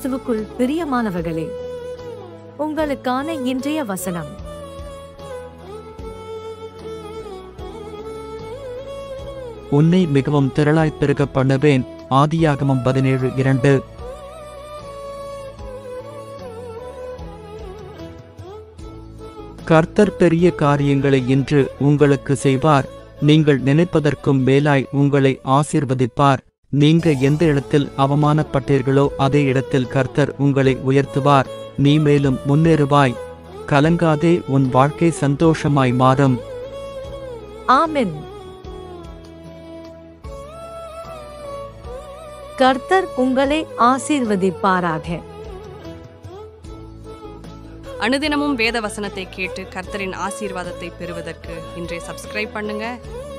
கிறிஸ்துவுக்குள் பிரியமானவர்களே உங்களுக்கான இன்றைய வசனம் உன்னை மிகவும் திரளாய்ப் பெருகப் பண்ணுவேன் ஆதியாகமம் பதினேழு இரண்டு கர்த்தர் பெரிய காரியங்களை இன்று உங்களுக்கு செய்வார் நீங்கள் நினைப்பதற்கும் மேலாய் உங்களை ஆசீர்வதிப்பார் நீங்க எந்த இடத்தில் அவமானப்பட்டீர்களோ அதே இடத்தில் கர்த்தர் உங்களை உயர்த்துவார் நீ மேலும் முன்னேறுவாய் கலங்காதே உன் வாழ்க்கை சந்தோஷமாய் மாறும் ஆமென் கர்த்தர் உங்களை ஆசீர்வதிப்பாராக அனுதினமும் வேத வசனத்தை கேட்டு கர்த்தரின் ஆசீர்வாதத்தை பெறுவதற்கு இன்றைய சப்ஸ்கிரைப் பண்ணுங்க